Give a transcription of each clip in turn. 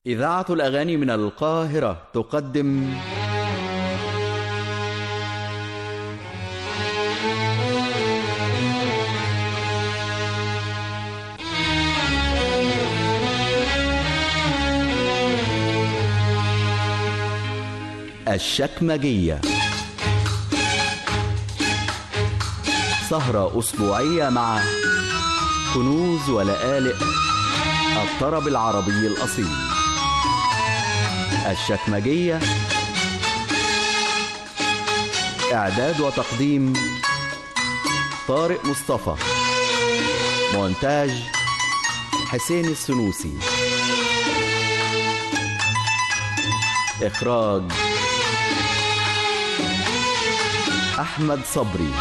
إذاعة الأغاني من القاهرة تقدم الشكمجية سهرة أسبوعية مع كنوز ولآلئ الطرب العربي الأصيل الشكمجية إعداد وتقديم طارق مصطفى مونتاج حسين السنوسي إخراج أحمد صبري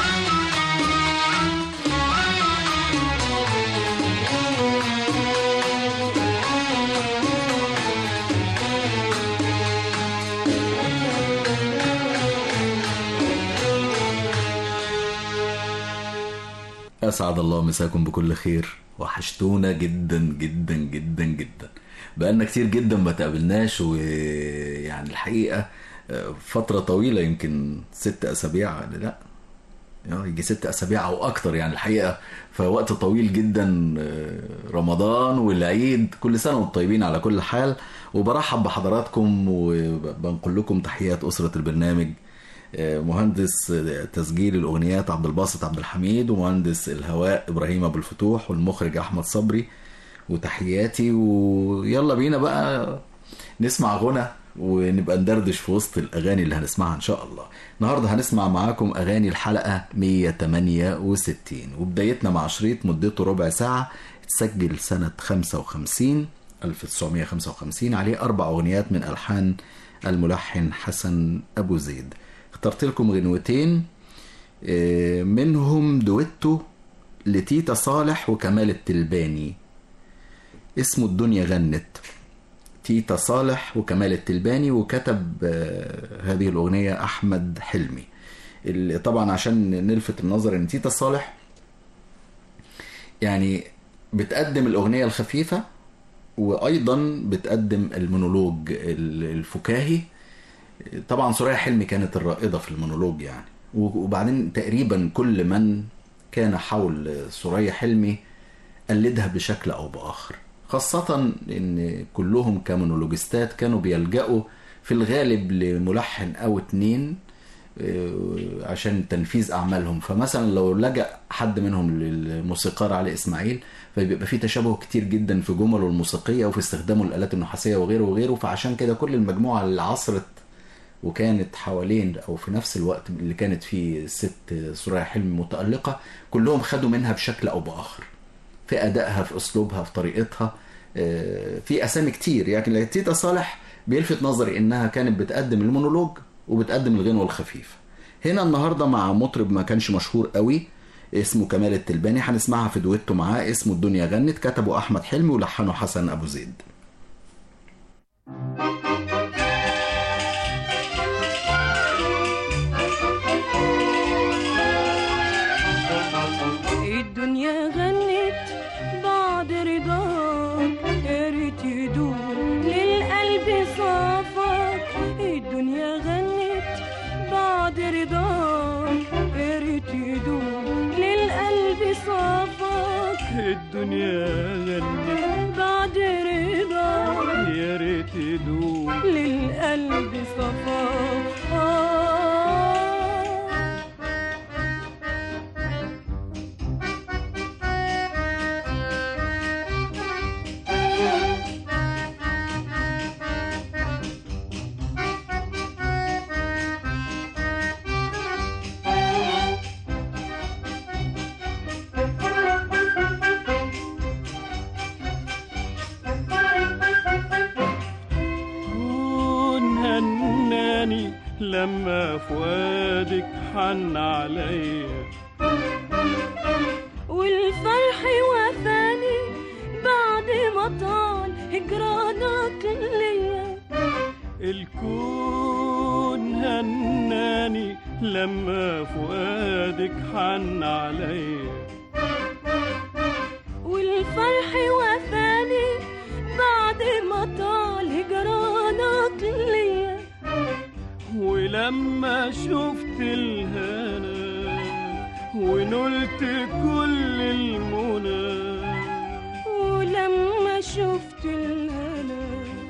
أسعد الله مساكم بكل خير وحشتونا جدا جدا جدا جدا بقالنا كتير جدا ما تقابلناش ويعني الحقيقة فترة طويلة يمكن ست أسابيع لا يجي ست أسابيع أو أكتر يعني الحقيقة فوقت طويل جدا رمضان والعيد كل سنة وانتم طيبين على كل حال وبرحب بحضراتكم وبنقل لكم تحيات أسرة البرنامج مهندس تسجيل الاغنيات عبد الباسط عبد الحميد ومهندس الهواء ابراهيم ابو الفتوح والمخرج احمد صبري وتحياتي ويلا بينا بقى نسمع غنى ونبقى ندردش في وسط الاغاني اللي هنسمعها ان شاء الله النهارده هنسمع معاكم اغاني الحلقه 168 وبدايتنا مع شريط مدته ربع ساعه اتسجل سنه 55 1955 عليه اربع اغنيات من الحان الملحن حسن ابو زيد اخترت لكم غنوتين منهم دويتو لتيتا صالح وكمال التلباني اسمه الدنيا غنت تيتا صالح وكمال التلباني وكتب هذه الأغنية أحمد حلمي طبعا عشان نلفت النظر ان تيتا صالح يعني بتقدم الأغنية الخفيفة وأيضا بتقدم المونولوج الفكاهي طبعا سوريا حلمي كانت الرائدة في المونولوج يعني وبعدين تقريبا كل من كان حول سوريا حلمي قلدها بشكل أو بآخر خاصة إن كلهم كمونولوجستات كانوا بيلجأوا في الغالب لملحن أو اتنين عشان تنفيذ أعمالهم فمثلا لو لجأ حد منهم للموسيقار علي إسماعيل فبيبقى في تشابه كتير جدا في جمله الموسيقية وفي استخدامه الآلات النحاسية وغيره وغيره فعشان كده كل المجموعة اللي عصرت وكانت حوالين او في نفس الوقت اللي كانت فيه الست سوريا حلمي متألقة كلهم خدوا منها بشكل او باخر في ادائها في اسلوبها في طريقتها في اسامي كتير يعني تيتا صالح بيلفت نظري انها كانت بتقدم المونولوج وبتقدم الغنوة الخفيفة هنا النهاردة مع مطرب ما كانش مشهور قوي اسمه كمال التلباني هنسمعها في دويتو معاه اسمه الدنيا غنت كتبه احمد حلمي ولحنه حسن ابو زيد الدنيا غنت بعد رضاك يا ريت يدوم للقلب صافك الدنيا غنت بعد رضاك يا ريت يدوم للقلب صافك الدنيا غنت بعد رضاك يا ريت يدوم للقلب صفاك آه كون هناني لما فؤادك حن عليا والفرح وفاني بعد ما طال هجرانك ليا الكون هناني لما فؤادك حن عليا والفرح وفاني بعد ما طال ولما شفت الهنا ونلت كل المنى ولما شفت الهنا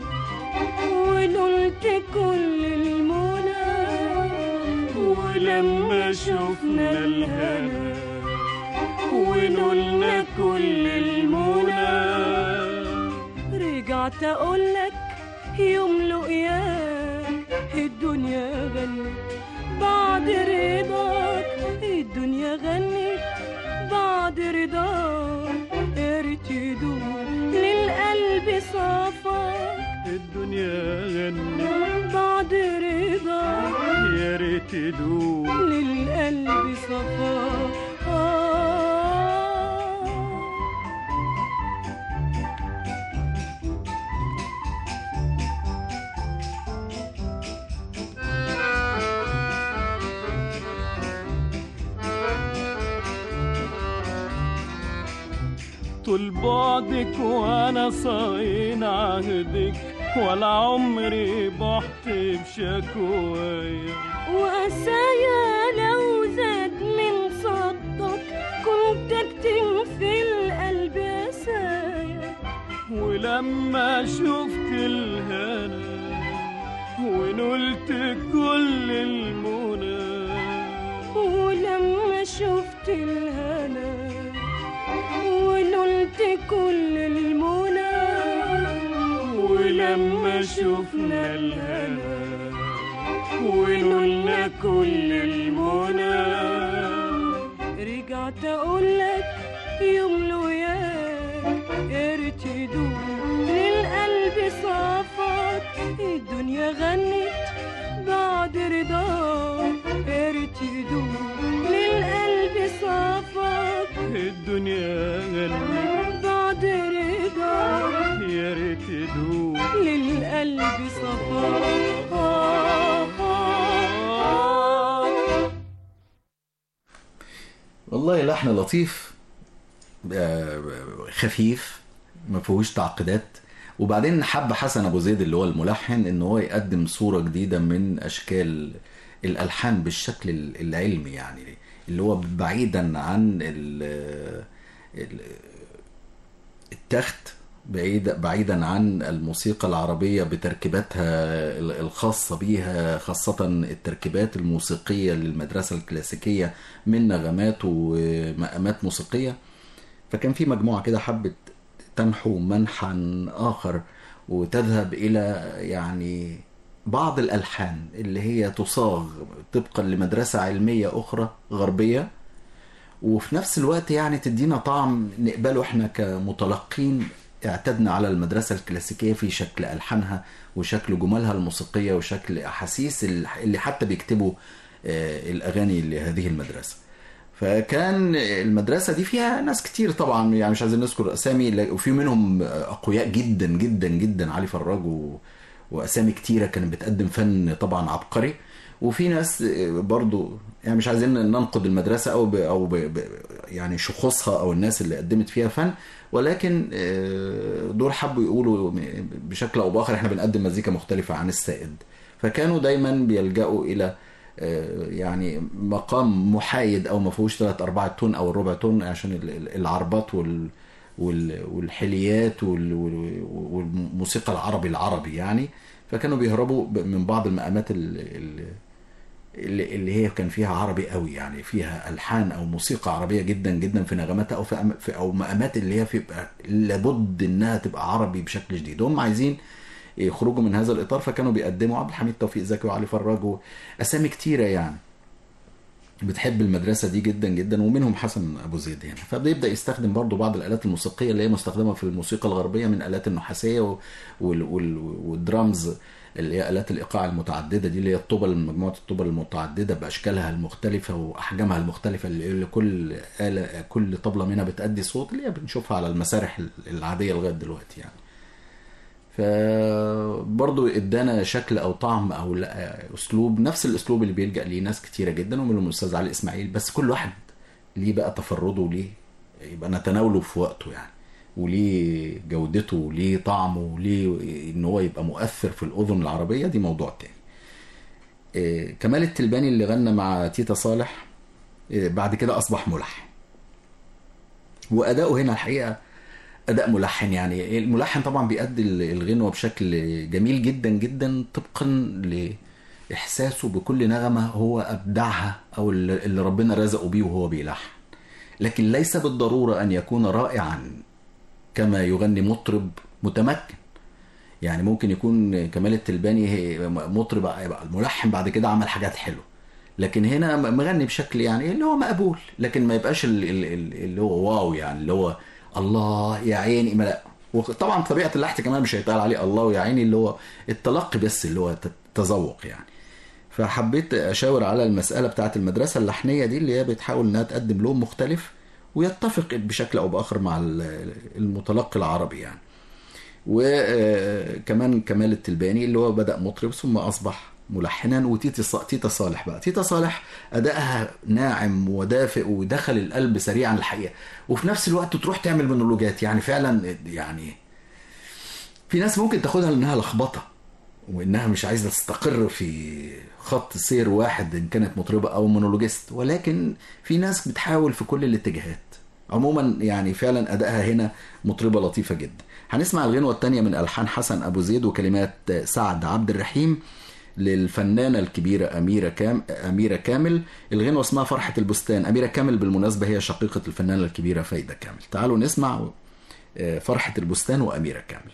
ونلت كل المنى ولما شفنا الهنا ونلنا كل المنى رجعت اقولك يوم لقياك الدنيا غنت بعد رضاك الدنيا غنت بعد رضاك قرت يدوم للقلب صفاك الدنيا غنت بعد رضاك يا ريت تدوم للقلب صفاك آه طول بعدك وانا صاين عهدك ولا عمري بحت بشكوايا وقسايا لو زاد من صدك كنت اكتم في القلب قسايا ولما شفت الهنا ونلت كل المنى ولما شفت الهنا ونلت كل المنى ولما شفنا الهنا ونلنا كل المنى رجعت اقولك يوم لوياك قرت يدوم للقلب صفاك الدنيا غنت بعد رضاك قرت يدوم للقلب صفاك الدنيا غنت بعد رضاك يا ريت تدوم للقلب صفاك آه آه آه والله لحن لطيف آه، خفيف ما فيهوش تعقيدات وبعدين حب حسن ابو زيد اللي هو الملحن ان هو يقدم صوره جديده من اشكال الالحان بالشكل العلمي يعني اللي هو بعيدا عن ال- ال- التخت بعيد بعيدا عن الموسيقى العربية بتركيباتها ال- الخاصة بيها خاصة التركيبات الموسيقية للمدرسة الكلاسيكية من نغمات ومقامات موسيقية فكان في مجموعة كده حبت تنحو منحا آخر وتذهب إلى يعني بعض الألحان اللي هي تصاغ طبقا لمدرسة علمية أخرى غربية وفي نفس الوقت يعني تدينا طعم نقبله احنا كمتلقين اعتدنا على المدرسة الكلاسيكية في شكل ألحانها وشكل جمالها الموسيقية وشكل أحاسيس اللي حتى بيكتبوا آه، الأغاني لهذه المدرسة فكان المدرسة دي فيها ناس كتير طبعا يعني مش عايزين نذكر أسامي لا- وفي منهم أقوياء جدا جدا جدا علي فراج و... وأسامي كتيرة كانت بتقدم فن طبعا عبقري وفي ناس برضو يعني مش عايزين ننقد المدرسة أو ب... أو ب... ب... يعني شخوصها أو الناس اللي قدمت فيها فن ولكن آه، دول حبوا يقولوا بشكل أو بآخر إحنا بنقدم مزيكا مختلفة عن السائد فكانوا دايما بيلجأوا إلى آه، يعني مقام محايد او ما فيهوش ثلاث ارباع تون او الربع تون عشان ال- ال- العربات وال وال- والحليات وال- وال- والموسيقى العربي العربي يعني فكانوا بيهربوا ب- من بعض المقامات ال- ال- اللي اللي هي كان فيها عربي قوي يعني فيها الحان او موسيقى عربيه جدا جدا في نغماتها او في أم- في او مقامات اللي هي في لابد انها تبقى عربي بشكل جديد هم عايزين يخرجوا من هذا الاطار فكانوا بيقدموا عبد الحميد توفيق زكي وعلي فراج واسامي كتيره يعني بتحب المدرسه دي جدا جدا ومنهم حسن ابو زيد هنا فبيبدا يستخدم برضو بعض الالات الموسيقيه اللي هي مستخدمه في الموسيقى الغربيه من الات النحاسيه و- وال- وال- والدرامز اللي هي الات الايقاع المتعدده دي اللي هي الطبل مجموعه الطبل المتعدده باشكالها المختلفه واحجامها المختلفه اللي اللي كل آلة كل طبله منها بتأدي صوت اللي هي بنشوفها على المسارح العاديه لغايه دلوقتي يعني فبرضه ادانا شكل او طعم او لا اسلوب نفس الاسلوب اللي بيلجا ليه ناس كتيره جدا ومنهم الاستاذ علي اسماعيل بس كل واحد ليه بقى تفرده وليه يبقى نتناوله في وقته يعني وليه جودته وليه طعمه وليه ان هو يبقى مؤثر في الاذن العربيه دي موضوع تاني آه، كمال التلباني اللي غنى مع تيتا صالح آه، بعد كده اصبح ملحن واداؤه هنا الحقيقه اداء ملحن يعني الملحن طبعا بيأدي الغنوه بشكل جميل جدا جدا طبقا لاحساسه بكل نغمه هو ابدعها او اللي اللي ربنا رزقه بيه وهو بيلحن لكن ليس بالضروره ان يكون رائعا كما يغني مطرب متمكن يعني ممكن يكون كمال التلباني هي- مطرب يبقى الملحن بعد كده عمل حاجات حلوه لكن هنا مغني بشكل يعني اللي هو مقبول لكن ما يبقاش ال- ال- ال- اللي هو واو يعني اللي هو الله يا عيني ما لا وطبعا طبيعه اللحن كمان مش هيتقال عليه الله يا عيني اللي هو التلقي بس اللي هو ت- تذوق يعني فحبيت اشاور على المساله بتاعه المدرسه اللحنيه دي اللي هي بتحاول انها تقدم لون مختلف ويتفق بشكل او باخر مع ال- المتلقي العربي يعني وكمان كمال التلباني اللي هو بدأ مطرب ثم أصبح ملحنا وتيتا ص- تيتا صالح بقى تيتا صالح أدائها ناعم ودافئ ودخل القلب سريعا الحقيقة وفي نفس الوقت تروح تعمل مونولوجات يعني فعلا يعني في ناس ممكن تاخدها انها لخبطه وانها مش عايزه تستقر في خط سير واحد ان كانت مطربه او مونولوجيست ولكن في ناس بتحاول في كل الاتجاهات عموما يعني فعلا ادائها هنا مطربه لطيفه جدا هنسمع الغنوه الثانيه من الحان حسن ابو زيد وكلمات سعد عبد الرحيم للفنانة الكبيرة أميرة كام أميرة كامل الغنوة اسمها فرحة البستان أميرة كامل بالمناسبة هي شقيقة الفنانة الكبيرة فايدة كامل تعالوا نسمع آه، فرحة البستان وأميرة كامل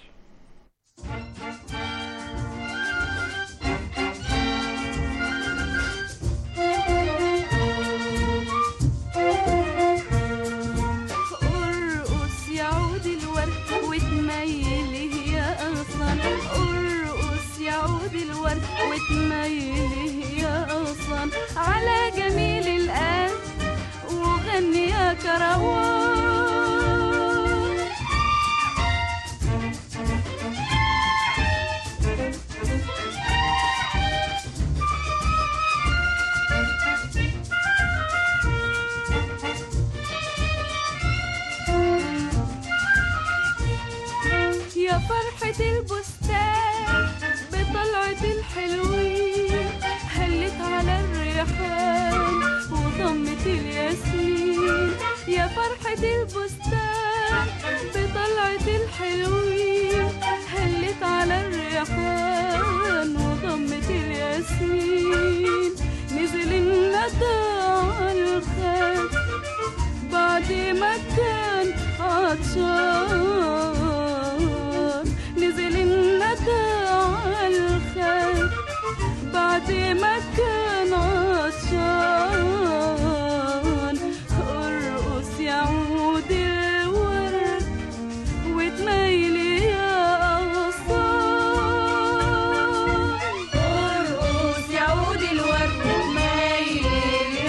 ارقص يا عود الورد وتميله يا اغصان ارقص يا عود الورد وتميله يا اغصان على جميل الآن وغني يا كروان يا فرحة البستان بطلعة الحلوين هلت على الريحان وضمت الياسمين يا فرحة البستان بطلعة الحلوين هلت على الريحان وضمت الياسمين نزل الندى على الخد بعد ما كان عطشان نزل الندى على الخد بعد ما كان عطشان ارقص يا عود الورد وتميلي يا أغصان ارقص يا عود الورد وتميلي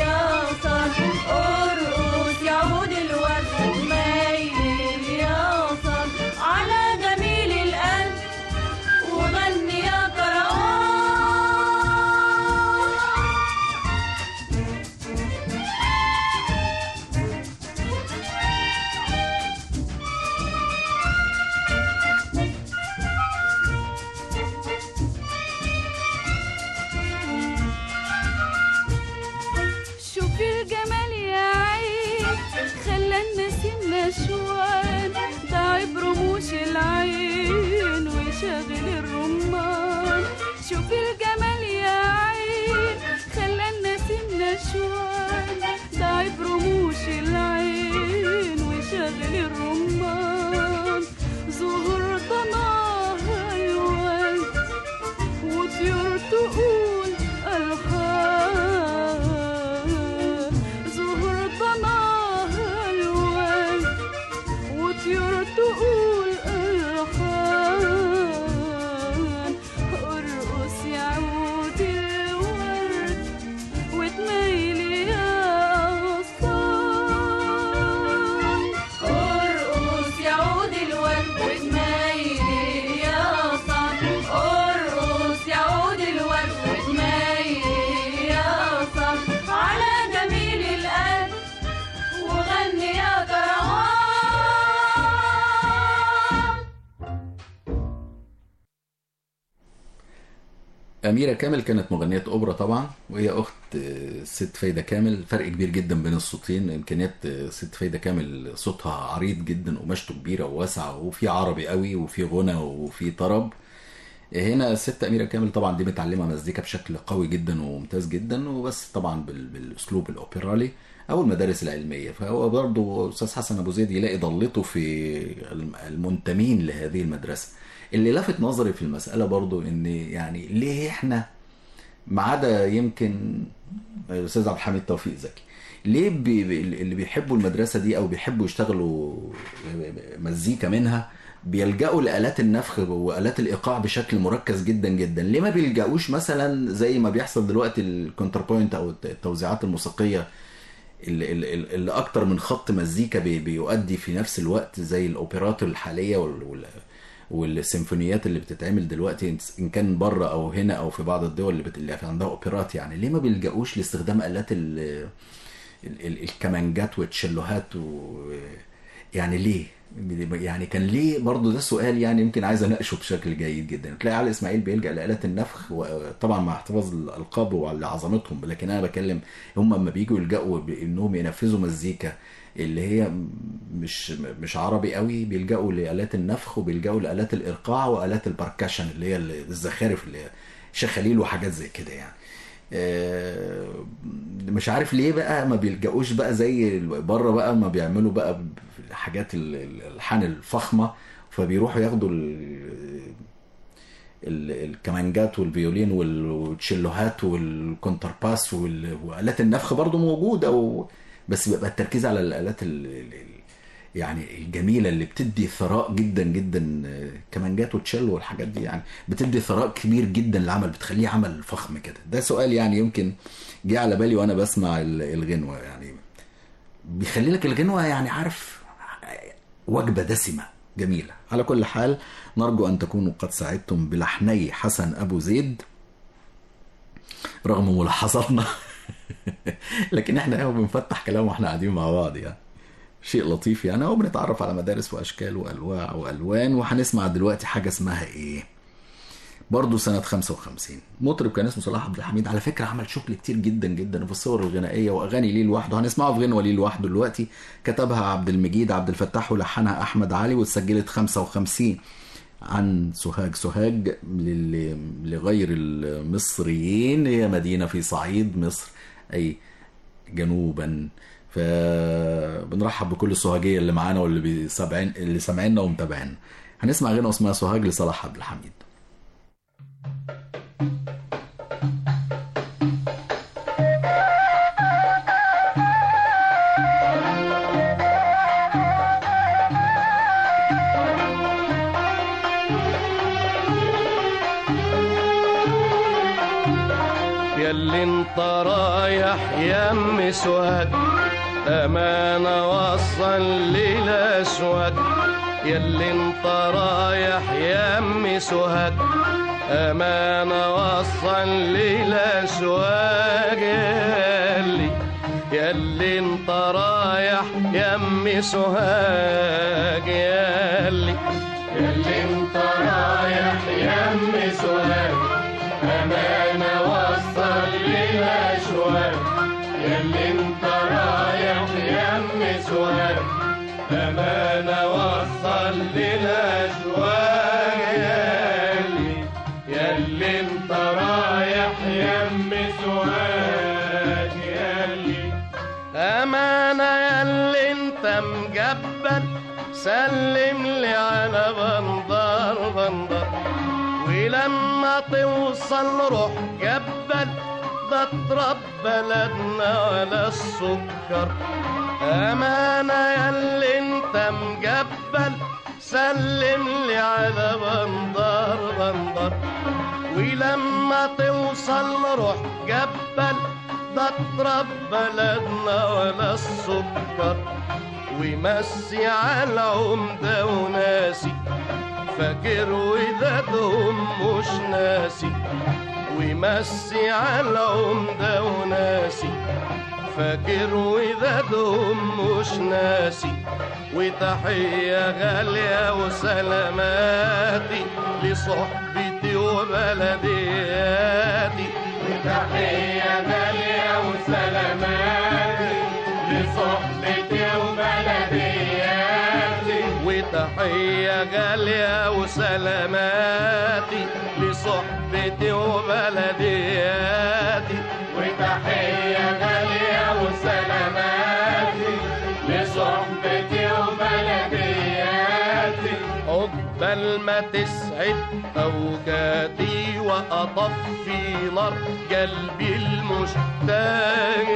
أميرة كامل كانت مغنية أوبرا طبعا وهي أخت آه، ست فايدة كامل فرق كبير جدا بين الصوتين إمكانيات آه، ست فايدة كامل صوتها عريض جدا قماشته كبيرة وواسعة وفي عربي قوي وفي غنى وفي طرب هنا الست أميرة كامل طبعا دي متعلمة مزيكا بشكل قوي جدا وممتاز جدا وبس طبعا بال- بالأسلوب الأوبرالي أو المدارس العلمية فهو برضو أستاذ حسن أبو زيد يلاقي ضلته في الم- المنتمين لهذه المدرسة اللي لفت نظري في المسألة برضو إن يعني ليه إحنا ما عدا يمكن الاستاذ عبد الحميد توفيق زكي ليه بي بي- اللي بيحبوا المدرسه دي او بيحبوا يشتغلوا مزيكا منها بيلجأوا لآلات النفخ وآلات الإيقاع بشكل مركز جدا جدا ليه ما بيلجأوش مثلا زي ما بيحصل دلوقتي الكونتربوينت أو التوزيعات الموسيقية اللي, اللي, اللي أكتر من خط مزيكا بي بيؤدي في نفس الوقت زي الأوبرات الحالية وال, وال والسيمفونيات اللي بتتعمل دلوقتي ان كان بره او هنا او في بعض الدول اللي, بت... اللي عندها اوبرات يعني ليه ما بيلجأوش لاستخدام آلات ال... ال... ال... الكمانجات والتشيلوهات و... يعني ليه يعني كان ليه برضو ده سؤال يعني يمكن عايز اناقشه بشكل جيد جدا تلاقي علي اسماعيل بيلجأ لآلات النفخ وطبعا مع احتفاظ الالقاب وعظمتهم لكن انا بكلم هم لما بيجوا يلجأوا بانهم ينفذوا مزيكا اللي هي مش مش عربي قوي بيلجأوا لآلات النفخ وبيلجأوا لآلات الإيقاع وآلات البركشن اللي هي الزخارف اللي هي شخاليل وحاجات زي كده يعني آه، مش عارف ليه بقى ما بيلجأوش بقى زي بره بقى ما بيعملوا بقى الحاجات ال- ال- الالحان الفخمه فبيروحوا ياخدوا ال- ال- الكمانجات والفيولين وال- والتشيلوهات والكونترباس وال- والات النفخ برضو موجوده و... بس بيبقى التركيز على الالات ال... ال- ال- يعني الجميله اللي بتدي ثراء جدا جدا آه، كمانجات وتشيلو والحاجات دي يعني بتدي ثراء كبير جدا للعمل بتخليه عمل فخم كده ده سؤال يعني يمكن جه على بالي وانا بسمع ال- الغنوه يعني بيخلي لك الغنوه يعني عارف وجبه دسمه جميله على كل حال نرجو ان تكونوا قد سعدتم بلحني حسن ابو زيد رغم ملاحظاتنا لكن احنا اهو بنفتح كلام واحنا قاعدين مع بعض يعني شيء لطيف يعني اهو بنتعرف على مدارس واشكال والواع والوان وهنسمع دلوقتي حاجه اسمها ايه برضه سنة 55 مطرب كان اسمه صلاح عبد الحميد على فكرة عمل شغل كتير جدا جدا في الصور الغنائية وأغاني ليه لوحده هنسمعه في غنوة ليه لوحده دلوقتي كتبها عبد المجيد عبد الفتاح ولحنها أحمد علي واتسجلت 55 عن سوهاج سوهاج لل- لغير المصريين هي مدينة في صعيد مصر أي جنوبا فبنرحب بكل السوهاجية اللي معانا واللي بيسامعين اللي سامعيننا ومتابعينا هنسمع غنوة اسمها سوهاج لصلاح عبد الحميد ياللي انت رايح يا ام سوهاج امانه وصل للاسواق ياللي انت رايح يا ام سوهاج امانه وصل للاسواق ياللي ياللي انت رايح يا ام سوهاج ياللي ياللي انت رايح يا ام سوهاج أمانة وصل للأشواق ياللي انت رايح يم سواد أمانة وصل للأشواق ياللي ياللي انت رايح يم سواد يالي أمانة ياللي انت مجبل سلم لي على بندر بندر ولما توصل روح جبل ده تراب بلدنا ولا السكر أمانة ياللي انت مجبل سلم لي على بندر بندر ولما توصل روح جبل ده تراب بلدنا ولا السكر ومسي على العمدة وناسي فاكر ودادهم مش ناسي ومسي على العمدة وناسي فاكر ودادهم مش ناسي وتحية غالية وسلاماتي لصحبتي وبلدي وتحية غالية وسلاماتي لصحبتي وبلدياتي وتحية غالية وسلاماتي لصحبتي وبلدياتي وتحية غالية وسلاماتي لصحبتي وبلدياتي عقبال ما تسعد أوقاتي وأطفي نار قلبي المشتاق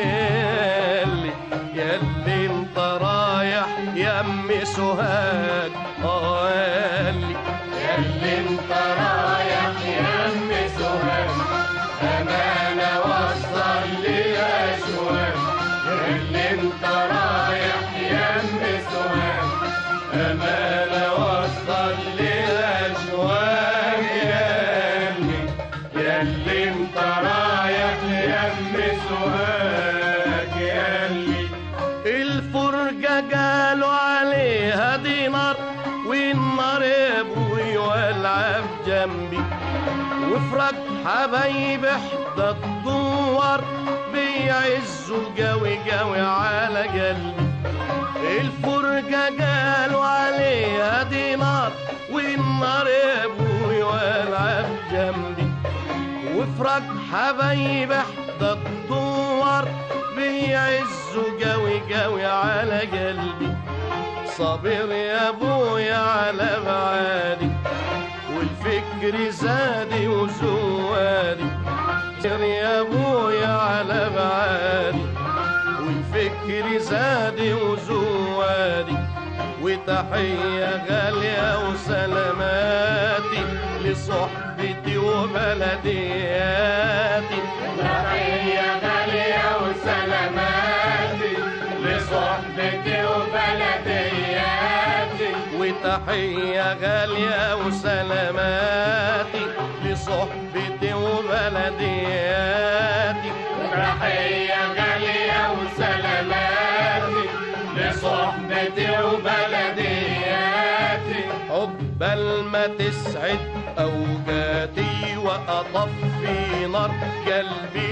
ياللي انت رايح يم سوهاج قالي ياللي انت رايح يم سوهاج أمانة وصل لي أشواق ياللي انت رايح يم سوهاج أمانة وصل لي أشواق ياللي ياللي انت رايح يم سوهاج ياللي الفرجة قالوا عليها دينار والنار يا ابوي والعب جنبي وفرج حبايب احدى الدوار بيعزوا قوي قوي على قلبي الفرجة قالوا عليها دينار والنار يا ابوي والعب جنبي وفرج حبايب احدى الدوار بيعزوا قوي قوي على قلبي صابر يا ابويا على بعادي والفكر زادي وزوادي صابر يا ابويا على بعادي والفكر زادي وزوادي وتحية غالية وسلاماتي لصحبتي وبلدياتي تحية غالية وسلاماتي لصحبتي وبلدياتي وتحية غالية وسلاماتي لصحبتي وبلدياتي تحية غالية وسلاماتي لصحبتي وبلدياتي عقبال ما تسعد أوقاتي وأطفي نار قلبي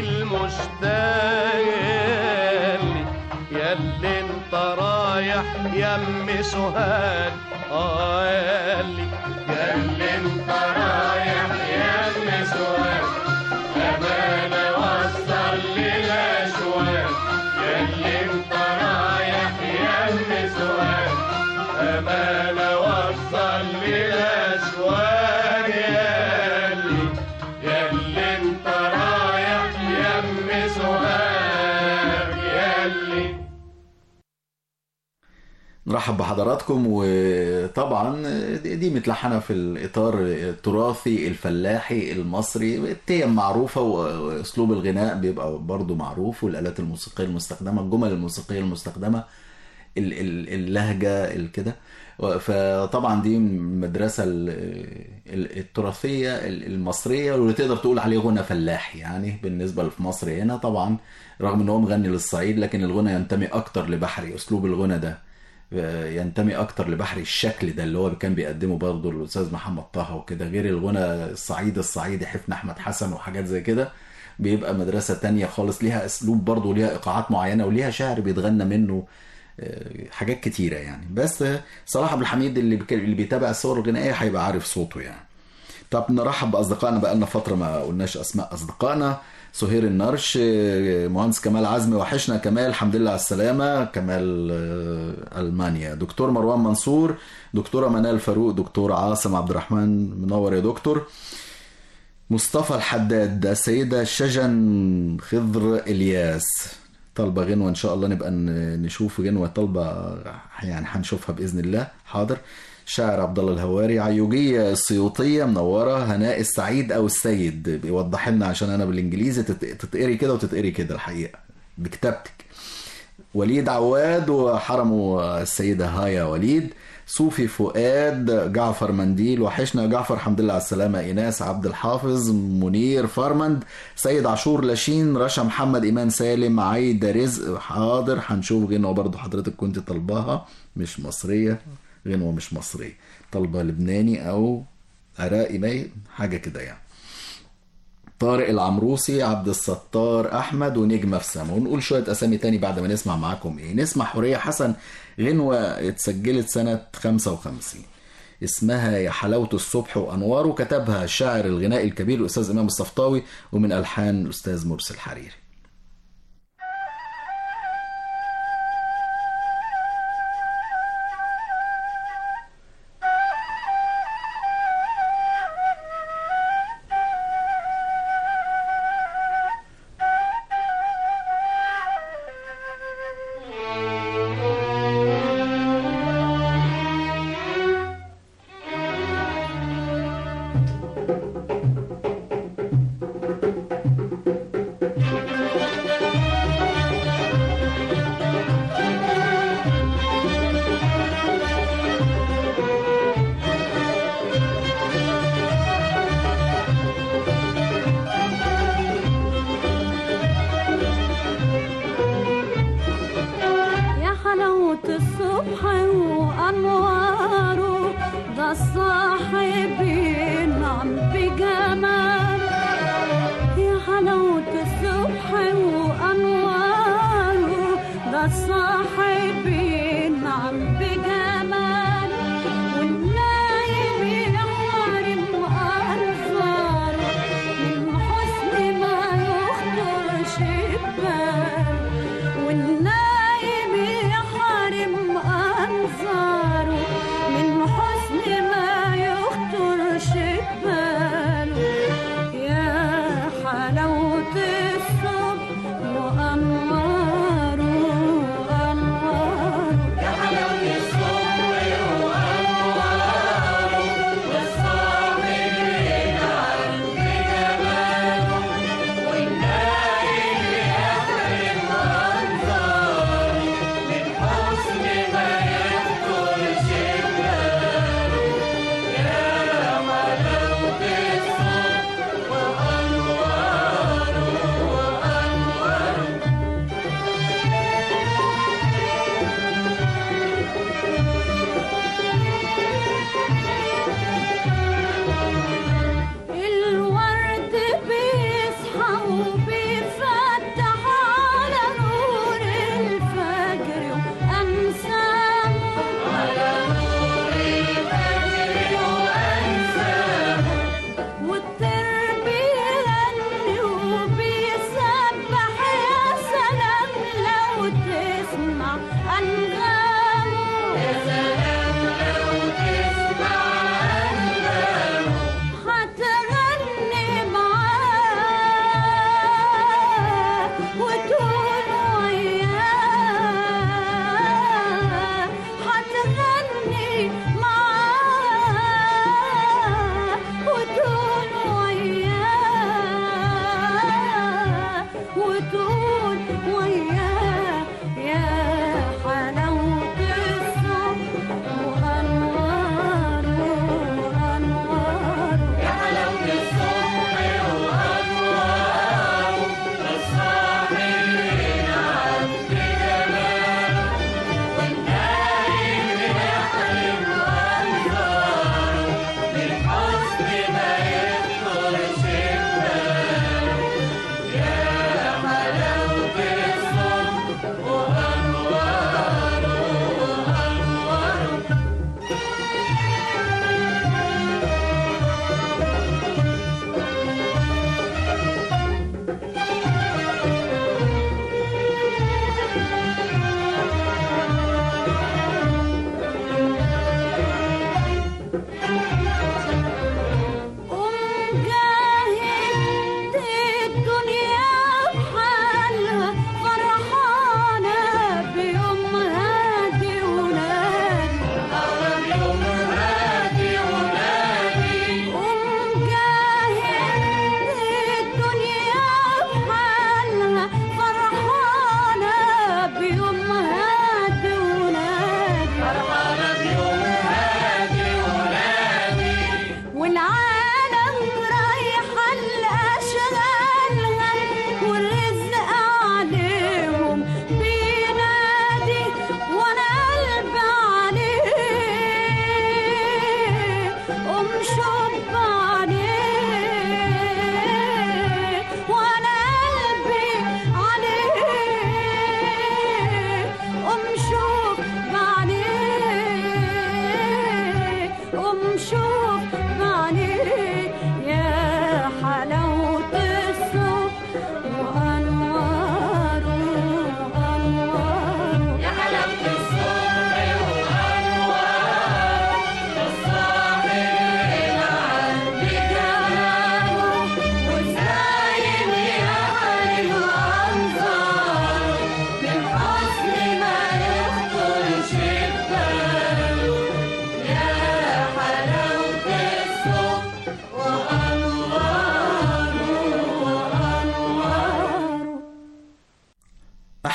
المشتاق ياللي انت رايح يم سوهاج قالي ياللي انت رايح يم سواد أمانة وصل للأشواق ياللي انت رايح يم سواد أمانة وصل للأشواق ياللي ياللي انت رايح يم سواد ياللي نرحب بحضراتكم وطبعا دي دي متلحنه في الاطار التراثي الفلاحي المصري التيم معروفه واسلوب الغناء بيبقى برضو معروف والالات الموسيقيه المستخدمه الجمل الموسيقيه المستخدمه ال- ال- اللهجه الكده فطبعا دي المدرسه ال- ال- التراثيه المصريه واللي تقدر تقول عليه غنى فلاحي يعني بالنسبه في مصر هنا طبعا رغم ان هو مغني للصعيد لكن الغنى ينتمي اكتر لبحري اسلوب الغنى ده ينتمي اكتر لبحري الشكل ده اللي هو كان بيقدمه برضه الاستاذ محمد طه وكده غير الغنى الصعيد الصعيدي حفن احمد حسن وحاجات زي كده بيبقى مدرسة تانية خالص ليها اسلوب برضه وليها ايقاعات معينة وليها شعر بيتغنى منه آه، حاجات كتيرة يعني بس آه، صلاح عبد الحميد اللي بك- اللي بيتابع الصور الغنائية هيبقى عارف صوته يعني طب نرحب باصدقائنا بقى لنا فتره ما قلناش اسماء اصدقائنا سهير النرش آه، مهندس كمال عزمي وحشنا كمال الحمد لله على السلامه كمال آه، المانيا دكتور مروان منصور دكتوره منال فاروق دكتور عاصم عبد الرحمن منور يا دكتور مصطفى الحداد السيدة شجن خضر إلياس طالبة غنوة إن شاء الله نبقى ن- نشوف غنوة طالبة يعني هنشوفها بإذن الله حاضر شاعر عبد الله الهواري عيوجية السيوطية منورة هناء السعيد أو السيد بيوضح لنا عشان أنا بالإنجليزي تت- تتقري كده وتتقري كده الحقيقة بكتابتك وليد عواد وحرمه السيدة هايا وليد صوفي فؤاد جعفر منديل وحشنا يا جعفر الحمد لله على السلامة إيناس عبد الحافظ منير فرمند سيد عاشور لاشين رشا محمد إيمان سالم عايدة رزق حاضر هنشوف غنوة برضو حضرتك كنت طالباها مش مصرية غنوة مش مصرية طالبة لبناني أو عراقي باين حاجة كده يعني طارق العمروسي عبد الستار احمد ونجمه في سما ونقول شويه اسامي تاني بعد ما نسمع معاكم ايه نسمع حوريه حسن غنوه اتسجلت سنه 55 اسمها يا حلاوة الصبح وأنواره كتبها الشاعر الغنائي الكبير الأستاذ إمام الصفطاوي ومن ألحان الأستاذ مرسي الحريري يا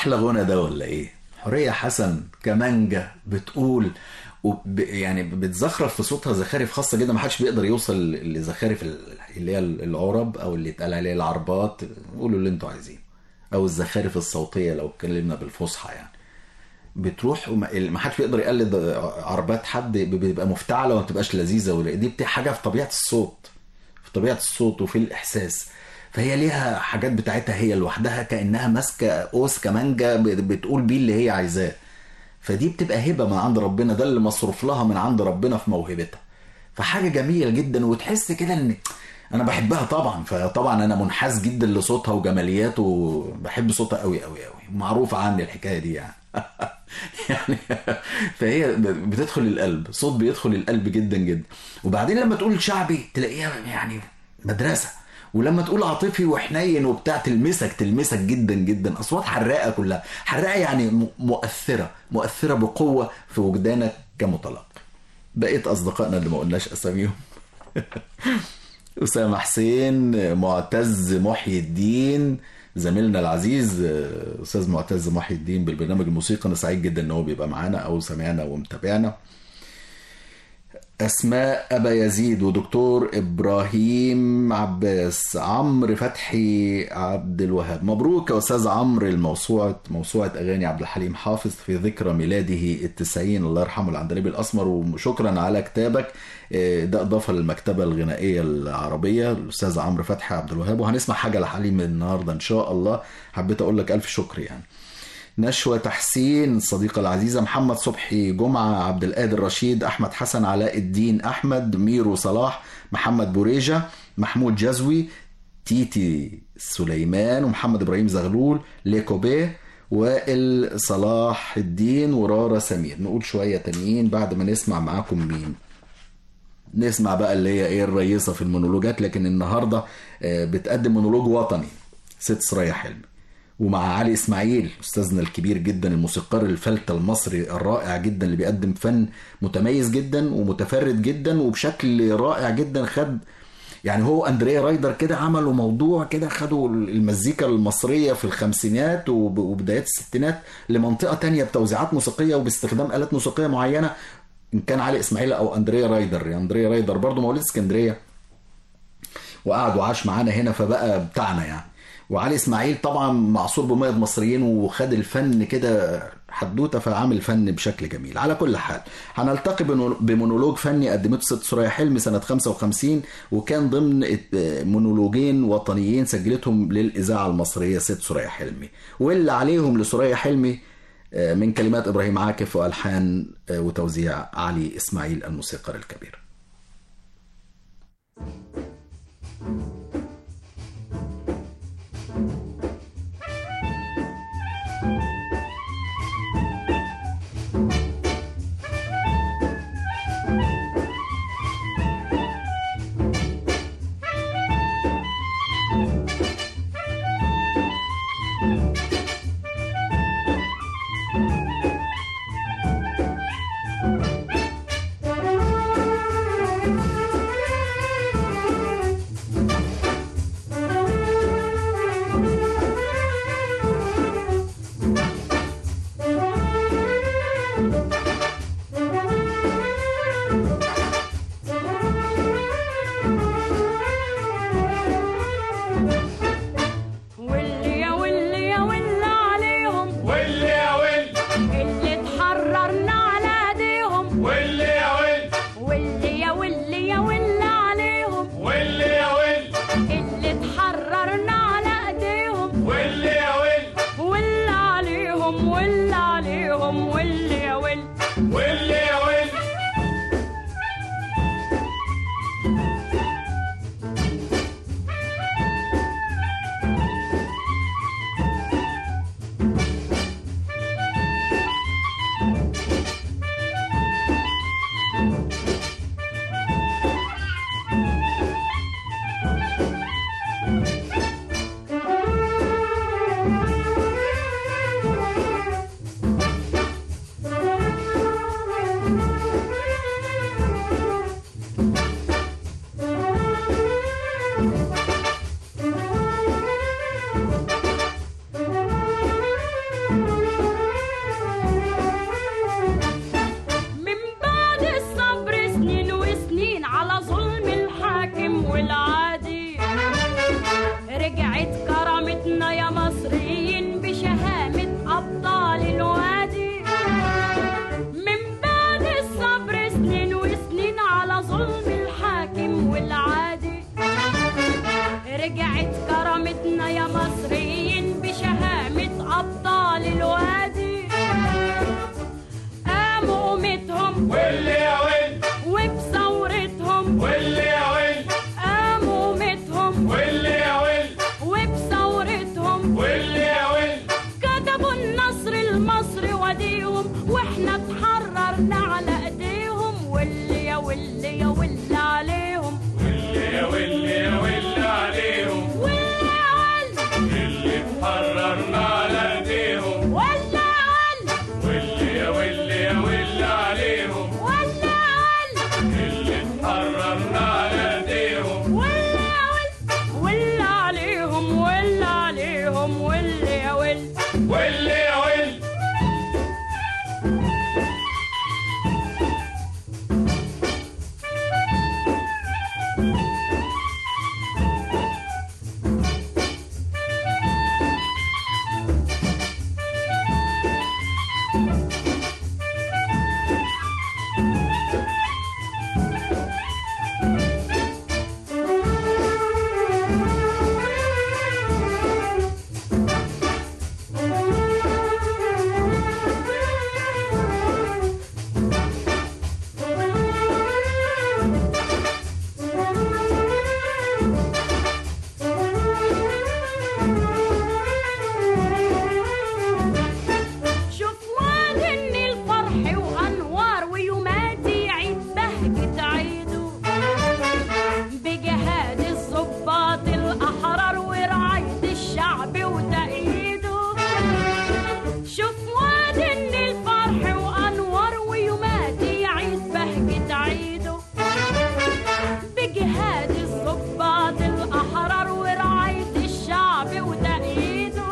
احلى غنى ده ولا ايه حوريه حسن كمانجا بتقول وب يعني بتزخرف في صوتها زخارف خاصه جدا ما حدش بيقدر يوصل لزخارف ال- اللي هي العرب او اللي اتقال عليها العربات قولوا اللي انتوا عايزينه او الزخارف الصوتيه لو اتكلمنا بالفصحى يعني بتروح وما ما حدش بيقدر يقلد عربات حد بيبقى مفتعله وما بتبقاش لذيذه ولا دي بتبقى حاجه في طبيعه الصوت في طبيعه الصوت وفي الاحساس فهي ليها حاجات بتاعتها هي لوحدها كانها ماسكه قوس كمانجا بت- بتقول بيه اللي هي عايزاه فدي بتبقى هبه من عند ربنا ده اللي مصروف لها من عند ربنا في موهبتها فحاجه جميله جدا وتحس كده ان انا بحبها طبعا فطبعا انا منحاز جدا لصوتها وجمالياته وبحب صوتها قوي قوي قوي معروف عني الحكايه دي يعني يعني فهي بتدخل القلب صوت بيدخل القلب جدا جدا وبعدين لما تقول شعبي تلاقيها يعني مدرسه ولما تقول عاطفي وحنين وبتاع تلمسك تلمسك جدا جدا اصوات حراقه كلها حراقه يعني م- مؤثره مؤثره بقوه في وجدانك كمتلقي بقيت اصدقائنا اللي ما قلناش اساميهم أسامة حسين معتز محي الدين زميلنا العزيز آه، أستاذ معتز محي الدين بالبرنامج الموسيقى أنا سعيد جدا إن هو بيبقى معانا أو سمعنا ومتابعنا أسماء أبا يزيد ودكتور إبراهيم عباس عمرو فتحي عبد الوهاب مبروك يا أستاذ عمرو الموسوعة موسوعة أغاني عبد الحليم حافظ في ذكرى ميلاده التسعين الله يرحمه العندليب الأسمر وشكرا على كتابك آه، ده إضافة للمكتبة الغنائية العربية الأستاذ عمرو فتحي عبد الوهاب وهنسمع حاجة لحليم النهاردة إن شاء الله حبيت أقول لك ألف شكر يعني نشوى تحسين الصديقة العزيزة محمد صبحي جمعة عبد القادر رشيد أحمد حسن علاء الدين أحمد ميرو صلاح محمد بوريجة محمود جزوي تيتي سليمان ومحمد إبراهيم زغلول ليكوبيه وائل صلاح الدين ورارة سمير نقول شوية تانيين بعد ما نسمع معاكم مين نسمع بقى اللي هي ايه الرئيسة في المونولوجات لكن النهاردة آه، بتقدم مونولوج وطني ست سرية حلمي ومع علي اسماعيل استاذنا الكبير جدا الموسيقار الفلتة المصري الرائع جدا اللي بيقدم فن متميز جدا ومتفرد جدا وبشكل رائع جدا خد يعني هو اندريا رايدر كده عملوا موضوع كده خدوا المزيكا المصرية في الخمسينات وب- وبدايات الستينات لمنطقة تانية بتوزيعات موسيقية وباستخدام آلات موسيقية معينة إن كان علي إسماعيل أو أندريا رايدر يعني أندريا رايدر برضه مواليد اسكندرية وقعد وعاش معانا هنا فبقى بتاعنا يعني وعلي اسماعيل طبعا معصور بمية مصريين وخد الفن كده حدوته فعامل فن بشكل جميل على كل حال هنلتقي بنو- بمونولوج فني قدمته ست سوريا حلمي سنة 55 وكان ضمن ات- مونولوجين وطنيين سجلتهم للإذاعة المصرية ست سوريا حلمي واللي عليهم لسوريا حلمي آه، من كلمات إبراهيم عاكف وألحان آه، وتوزيع علي إسماعيل الموسيقار الكبير Thank رجعت كرامتنا يا مصريين بشهامة أبطال الوادي قاموا قومتهم واللي يا ويل وبثورتهم واللي يا ويل قاموا قومتهم واللي يا ويل وبثورتهم واللي يا ويل كتبوا النصر المصري وديهم واحنا اتحررنا على ايديهم واللي يا واللي يا واللي عليهم واللي يا واللي يا ويل عليهم واللي يا واللي اللي اتحررنا على ايديهم واللي يا واللي واللي يا واللي يا ويل عليهم واللي يا واللي اللي اتحررنا على ايديهم واللي يا واللي واللي عليهم واللي عليهم واللي يا واللي واللي يا ويل شوف وادن الفرح وانوار ويوماتي عيد بهجة عيده بجهاد الضباط الاحرار ورعاية الشعب وتأييده شوف وادن الفرح وانوار ويوماتي عيد بهجة عيده بجهاد الضباط الاحرار ورعاية الشعب وتأييده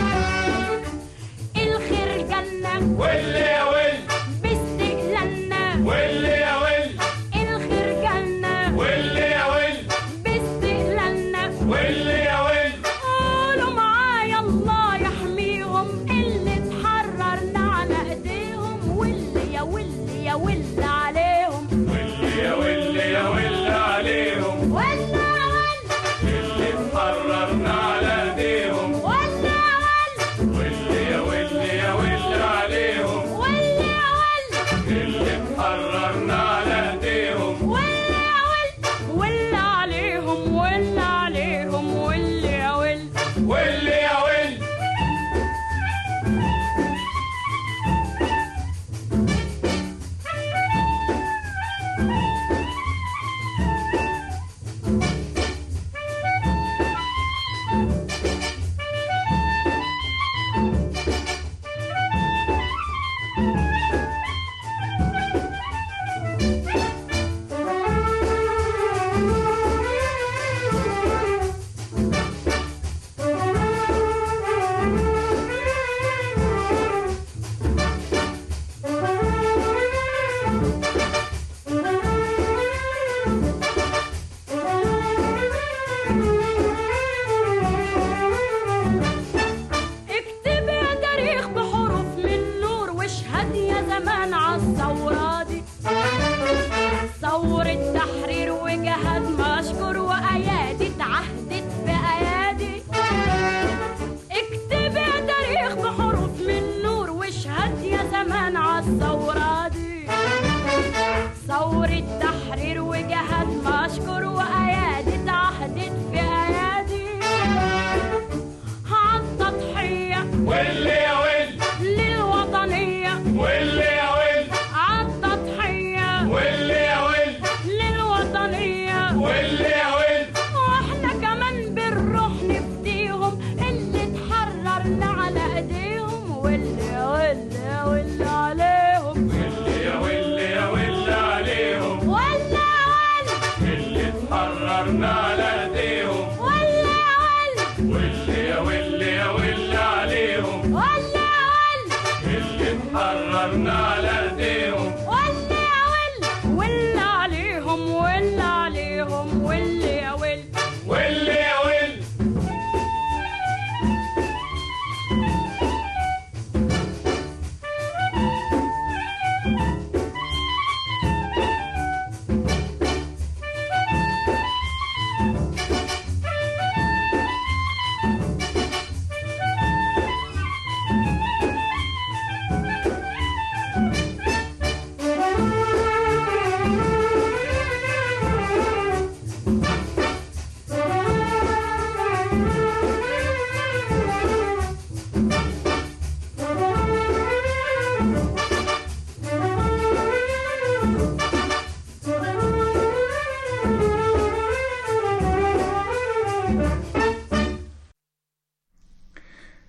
الخير جنة واللي يا ويل باستقلالنا واللي يا ويل الخير جنة واللي يا ويل باستقلالنا واللي يا ويل قولوا معايا الله يحميهم اللي اتحررنا على ايديهم واللي يا واللي يا واللي عليهم واللي يا واللي يا ويل عليهم ولا ولا اللي اتحررنا على ايديهم ولا ولا واللي يا واللي يا ويل عليهم ولا ولا اللي اتحررنا على ايديهم ولا ولا ولا عليهم ولا عليهم ولا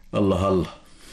الله الله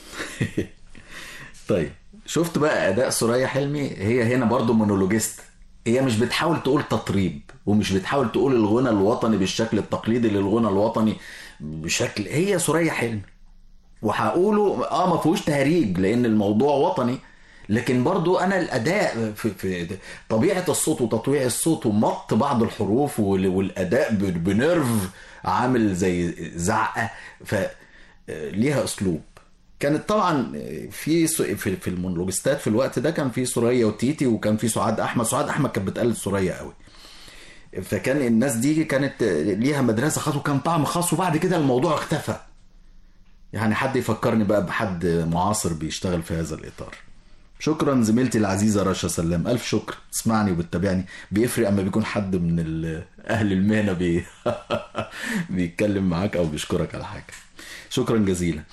طيب شفت بقى اداء سوريا حلمي هي هنا برضو مونولوجيست هي مش بتحاول تقول تطريب ومش بتحاول تقول الغنى الوطني بالشكل التقليدي للغنى الوطني بشكل هي سوريا حلمي وهقوله اه ما فيهوش تهريج لان الموضوع وطني لكن برضو انا الاداء في, في طبيعه الصوت وتطويع الصوت ومط بعض الحروف وال- والاداء ب- بنيرف عامل زي زعقه ف ليها اسلوب كانت طبعا في س- في في المونولوجيستات في الوقت ده كان في سوريا وتيتي وكان في سعاد احمد سعاد احمد كانت بتقلد سوريا قوي فكان الناس دي كانت ليها مدرسه خاص وكان طعم خاص وبعد كده الموضوع اختفى يعني حد يفكرني بقى بحد معاصر بيشتغل في هذا الاطار شكرا زميلتي العزيزه رشا سلام الف شكر تسمعني وبتتابعني بيفرق اما بيكون حد من ال- اهل المهنه بي... بيتكلم معاك او بيشكرك على حاجه شكرا جزيلا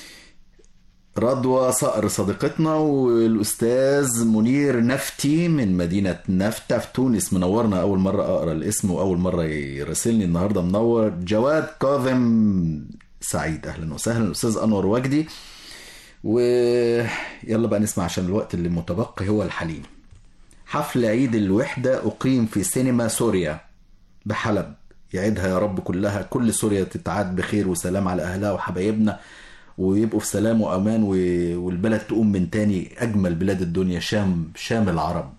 رضوى صقر صديقتنا والاستاذ منير نفتي من مدينه نفتة في تونس منورنا اول مره اقرا الاسم واول مره يراسلني النهارده منور جواد كاظم سعيد اهلا وسهلا الاستاذ انور وجدي ويلا بقى نسمع عشان الوقت اللي متبقي هو الحليم حفل عيد الوحدة أقيم في سينما سوريا بحلب يعيدها يا رب كلها كل سوريا تتعاد بخير وسلام على أهلها وحبايبنا ويبقوا في سلام وأمان و- والبلد تقوم من تاني أجمل بلاد الدنيا شام شام العرب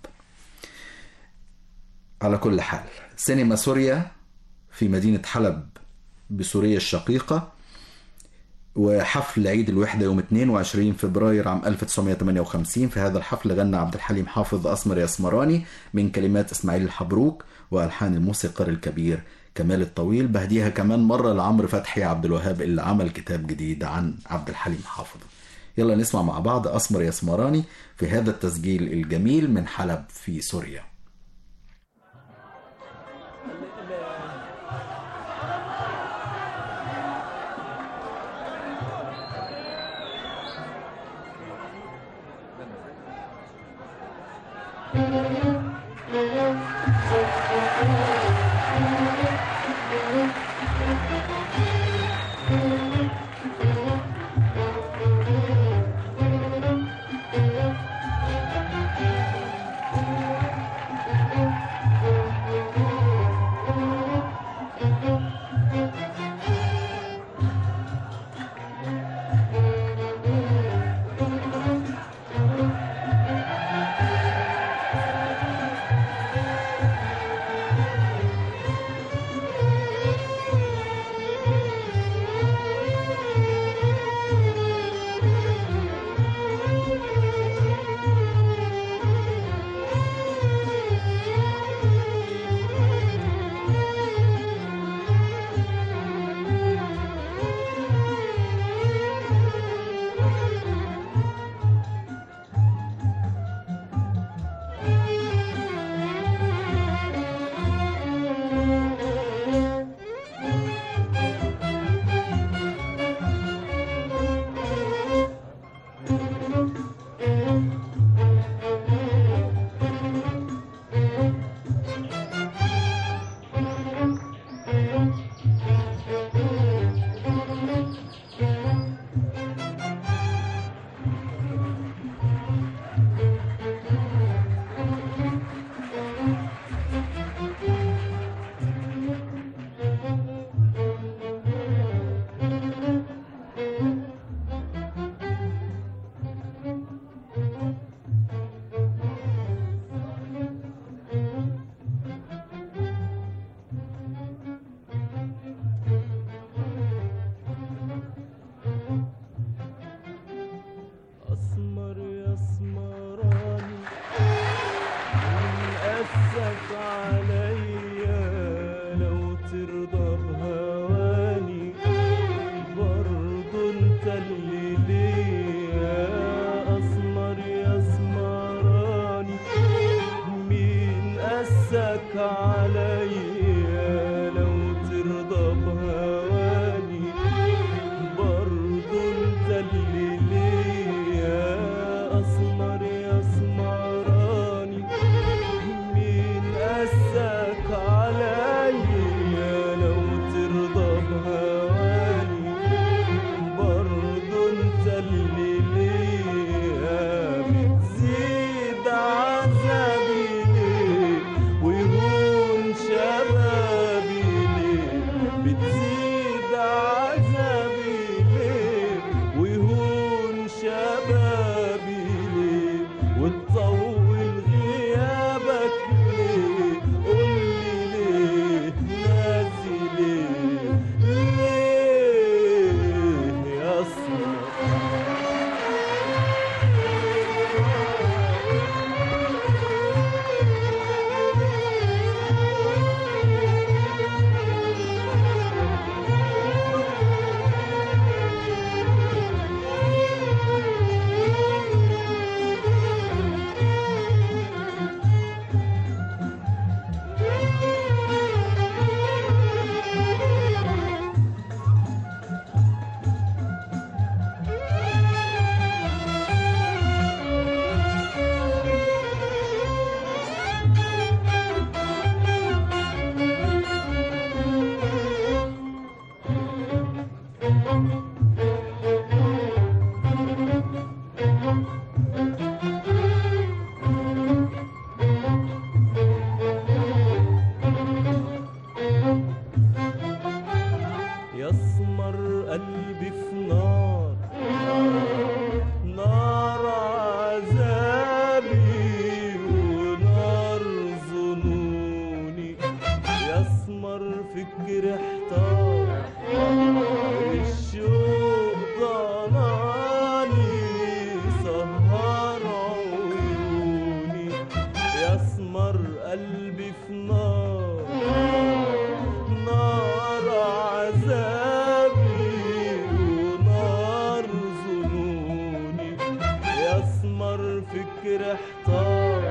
على كل حال سينما سوريا في مدينة حلب بسوريا الشقيقة وحفل عيد الوحدة يوم 22 فبراير عام 1958 في هذا الحفل غنى عبد الحليم حافظ أسمر يا اسمراني من كلمات إسماعيل الحبروك وألحان الموسيقار الكبير كمال الطويل بهديها كمان مرة لعمرو فتحي عبد الوهاب اللي عمل كتاب جديد عن عبد الحليم حافظ يلا نسمع مع بعض أسمر يا اسمراني في هذا التسجيل الجميل من حلب في سوريا يا يسمر قلبي في نار نار عذابي ونار ظنوني يسمر فكر احتار الشوق ضناني سهر عيوني يسمر قلبي في نار نار عذابي ونار ظنوني يسمر فكر احتار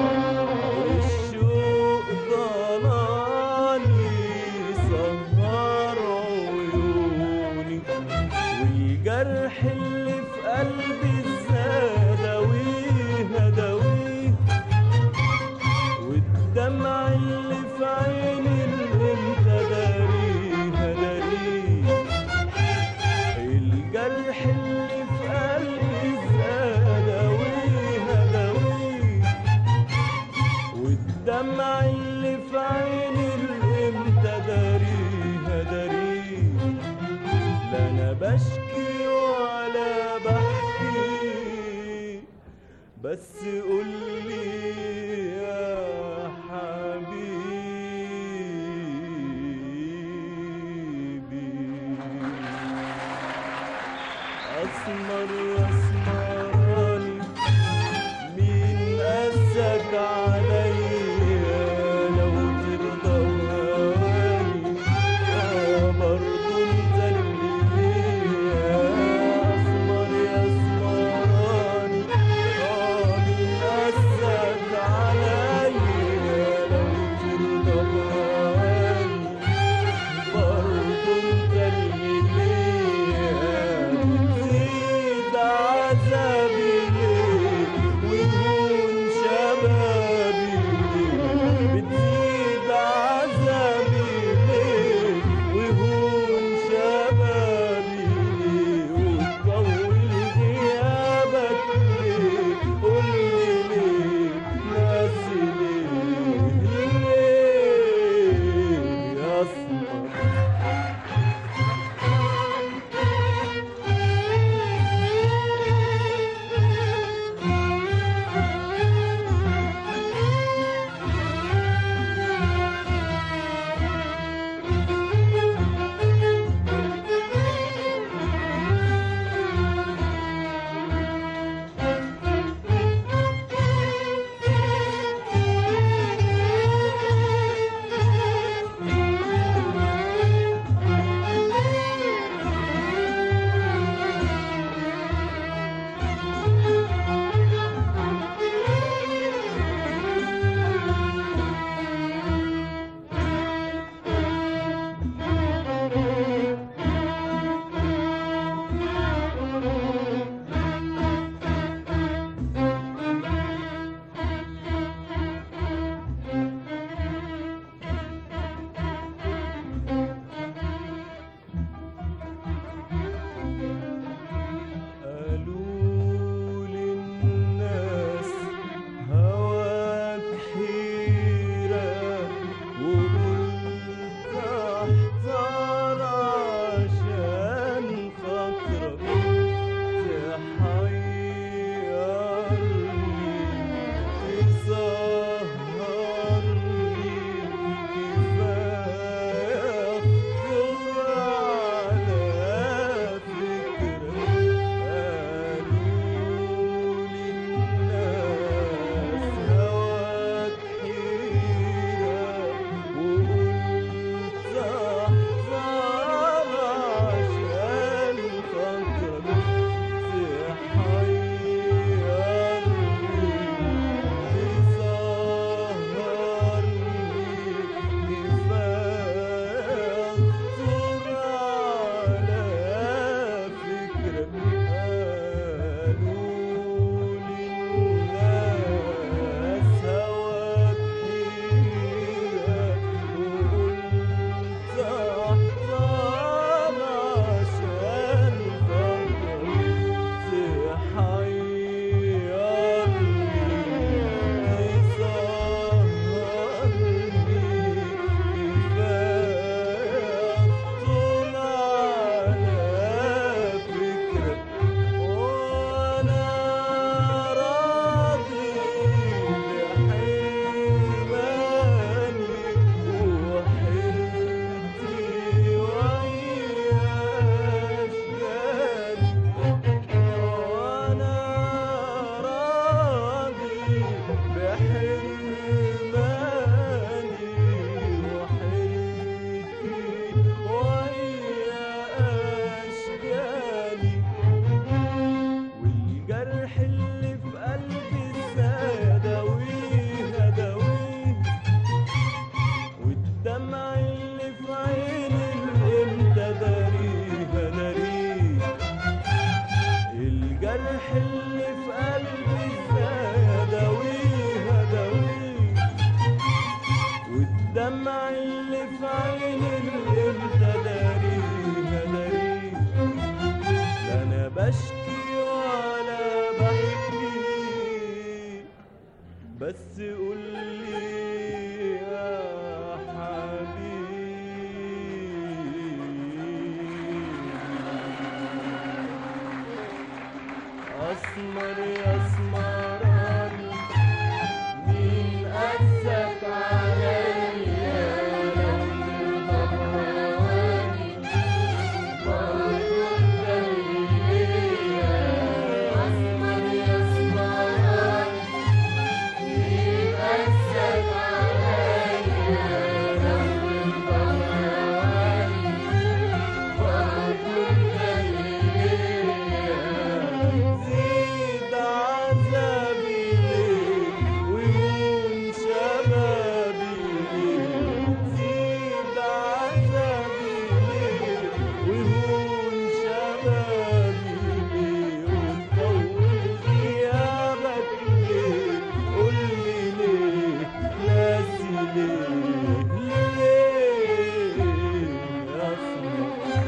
الشوق ضناني سهر عيوني والجرح اللي في قلبي زادويه هدويه والدمع اللي في عيني الامتى داريه داريه الجرح اللي في قلبي زادويه هدويه والدمع اللي في عيني الامتى داريه داريه لا انا بشكي ولا بحكي بس قولي يا حبيبي أسمر أسمراني مين قاسك عليا لو ترضى وهواني آه برضو انت اللي ليا أسمر يا أسمراني آه مين قاسك اسمر يا اسمراني مين قاسك عليا لو ترضى بهواني برضو تدليا اسمر يا اسمراني مين قاسك عليا لو ترضى بهواني برضو تدليا زيد عذابي ليه ويهون شبابي ليه زيد عذابي ليه ويهون شبابي ليه وتطول غيابك ليه قولي ليه ناسي ليه ليه يا أسمر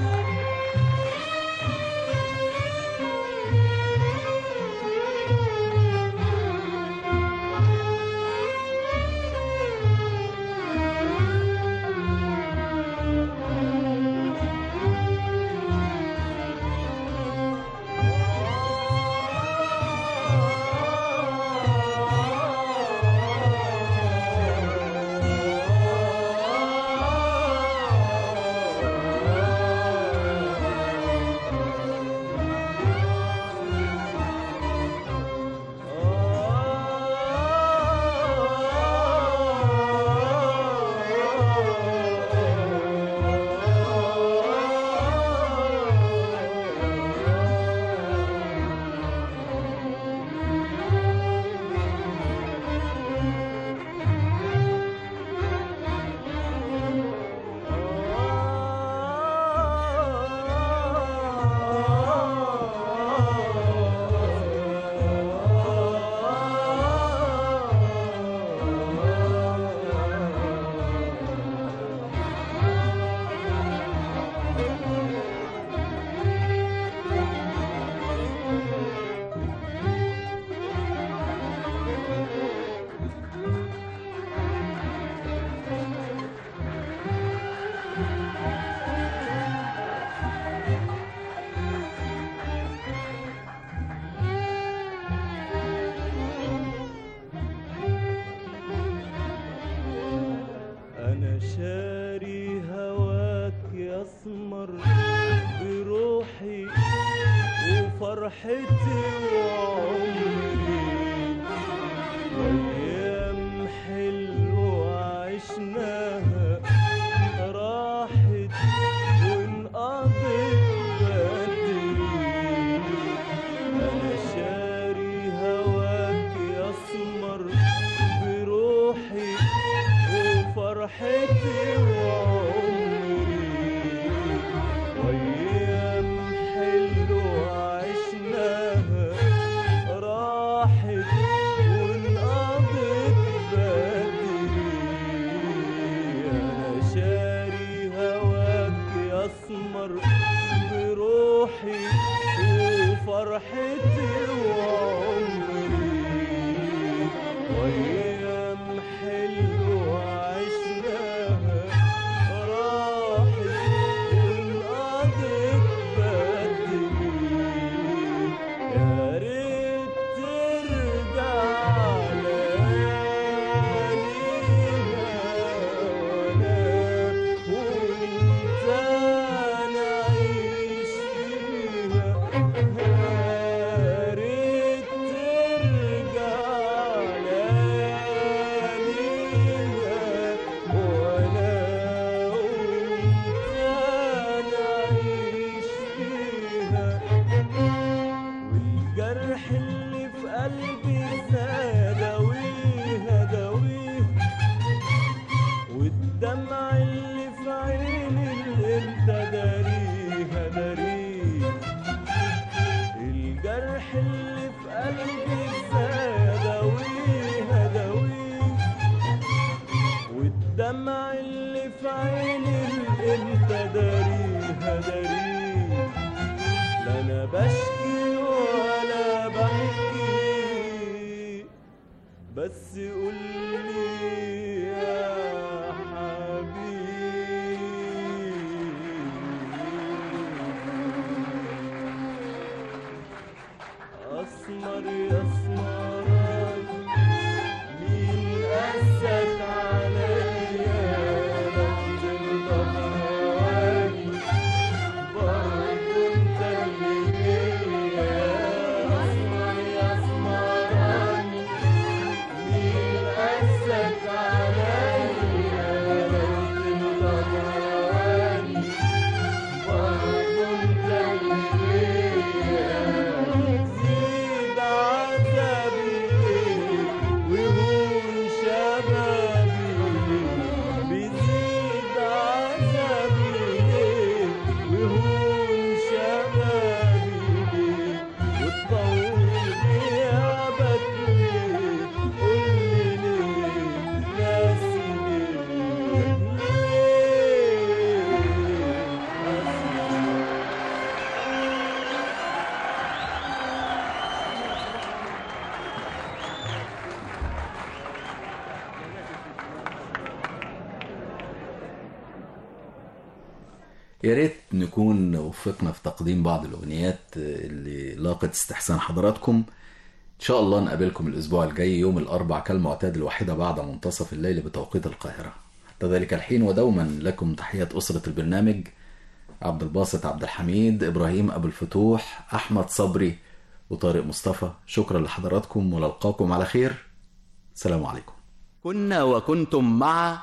أنا شاري هواك يا اسمر بروحي وفرحتي وعمري أيام حلوة عشناها راحت وانقضت بدري أنا شاري هواك يا اسمر بروحي وفرحتي وعمري وأيام حلوة عشناها راحت وانقضت بدري أنا شاري هواك يا اسمر بروحي وفرحتي وعمري وأيام حلوة عشناها راحت وانقضت بدري يا ريت ترجع لياليها وانا وانت نعيش فيها يا ريت ترجع لياليها وانا وانت نعيش فيها والجرح اللي في قلبي داويه داويه والدمع اللي في عيني اللي انت داريها داريه الجرح اللي في قلبي داويه داويه والدمع اللي في عيني اللي انت داريها داريه لا انا بشكي ولا بحكي بس قول لي يا حبيبي يا ريت نكون وفقنا في تقديم بعض الاغنيات اللي لاقت استحسان حضراتكم ان شاء الله نقابلكم الاسبوع الجاي يوم الاربع كالمعتاد الواحده بعد منتصف الليل بتوقيت القاهره حتى ذلك الحين ودوما لكم تحيات اسره البرنامج عبد الباسط عبد الحميد ابراهيم ابو الفتوح احمد صبري وطارق مصطفى شكرا لحضراتكم ونلقاكم على خير السلام عليكم كنا وكنتم مع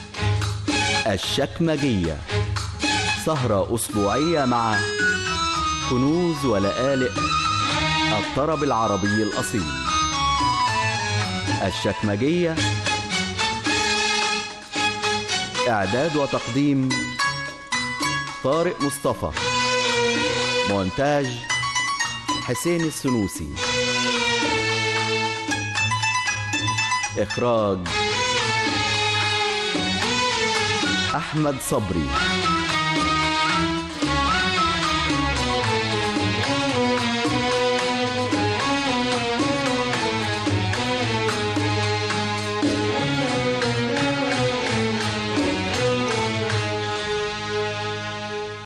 الشكمجية سهرة أسبوعية مع كنوز ولآلئ الطرب العربي الأصيل الشكمجية إعداد وتقديم طارق مصطفى مونتاج حسين السنوسي إخراج أحمد صبري